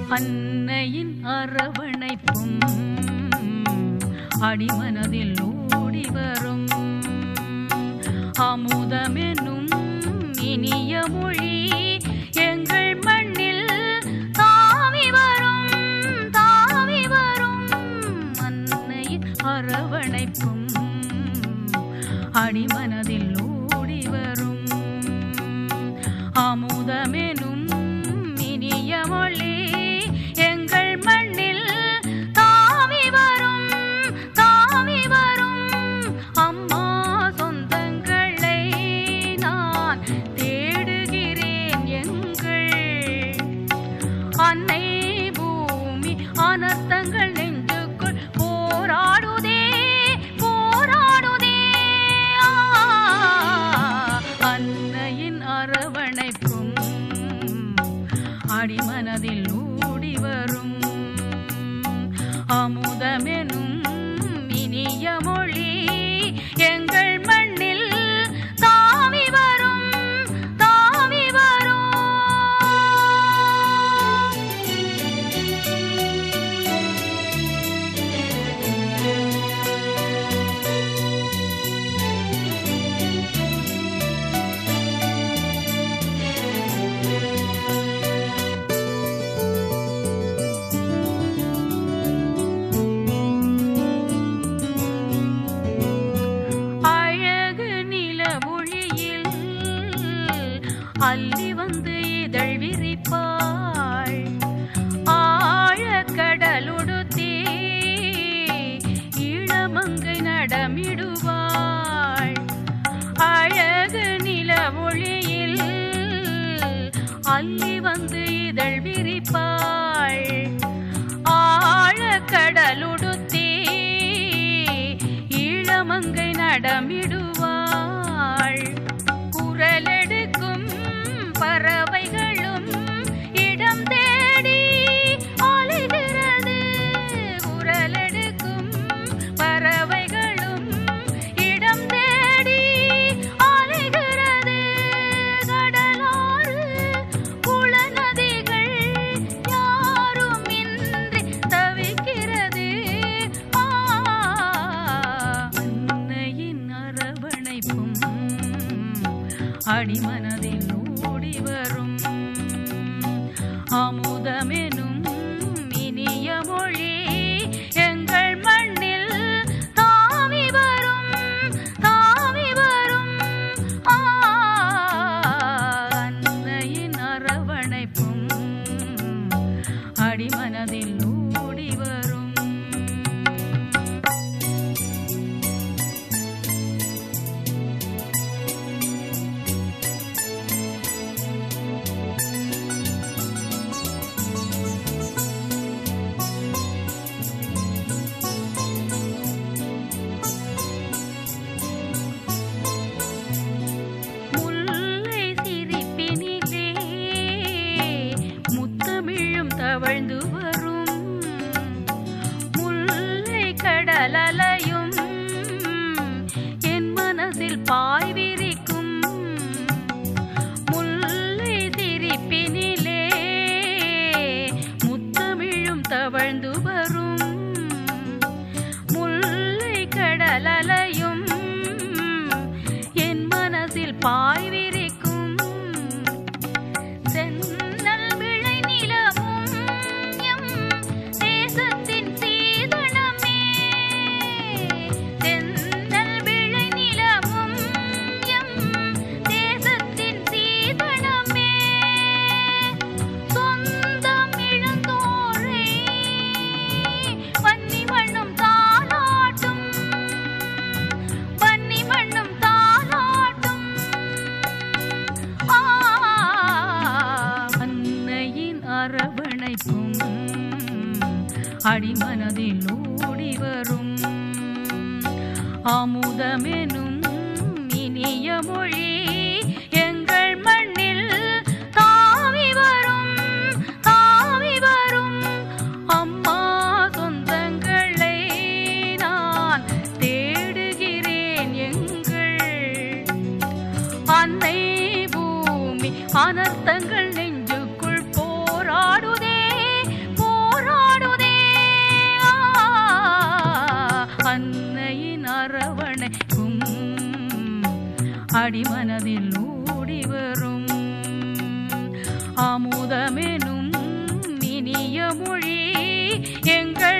அன்னையின் அரவணைப்பும் அடிமனதில் ஓடி வரும் அமுதமெனும் இனிய மொழி எங்கள் மண்ணில் தாவி வரும் தாவி வரும் அன்னையின் அரவணைப்பும் அடிமனதில் ஓடி வரும் அமுதமெனும் இனிய மொழி எங்கள் மண்ணில் தாவி வரும் தாவி வரும் அம்மா சொந்தங்களை நான் தேடுகிறேன் எங்கள் அன்னை பூமி அனர்த்தங்கள் நெஞ்சுக்குள் போராடுதே போராடுதே ஆ, அன்னையின் அரவணைப்பும் அடிமனதில் ஓடி வரும் அமுதமெனும் இனிய மொழி எங்கள் மண்ணில் தாவி வரும் தாவி வரும் அழகு நில ஒளியில் அள்ளி வந்து இதழ் விரிப்பாள் ஆழக்கடலுடுத்தே இளமங்கை நடமிடுவாள் அழகு நில ஒளியில் அள்ளி வந்து இதழ் விரிப்பாள் ஆழக்கடலுடுத்தே இளமங்கை நடமிடுவாள் குரலெடுக்கும் பறவைகளும் இடம் தேடி அலைகிறது குரலெடுக்கும் பறவைகளும் இடம் தேடி அலைகிறது கடலாறு குளநதிகள் யாருமின்றி தவிக்கிறது ஆ, அன்னையின் அரவணைப்பும் அடிமனதில் ஓடி வரும் அமுதமெனும் இனிய மொழி எங்கள் மண்ணில் தாவி வரும் தாவி வரும் ஆ, அன்னையின் அரவணைப்பும் அடிமனதில் ஓடி வரும் முல்லை சிரிப்பினிலே முத்தமிழும் தவழ்ந்து வரும் முல்லை கடலலையும் என் மனதில் பாய் விரிக்கும் முல்லை சிரிப்பினிலே முத்தமிழும் தவழ்ந்து வரும் முல்லை கடலலையும் என் மனதில் பாய் விரிக்கும் சென்னல் விளை நிலவும் எம் தேசத்தின் சீதனமே சென்னல் விளை நிலவும் எம் தேசத்தின் சீதனமே சொந்தம் இழந்தோரை வன்னி மண்ணும் தாளாட்டும் வன்னி மண்ணும் தாளாட்டும் ஆ, அன்னையின் அரவணைப்பும் அடிமனதில் ஓடி வரும் அமுதமெனும் இனிய மொழி எங்கள் மண்ணில் தாவி வரும் தாவி வரும் அம்மா சொந்தங்களை நான் தேடுகிறேன் எங்கள் அன்னை பூமி அனர்த்தங்கள் நெஞ்சுக்குள் போராடுதே அடிமனதில் ஓடி வரும் அமுதமெனும் இனிய மொழி எங்கள்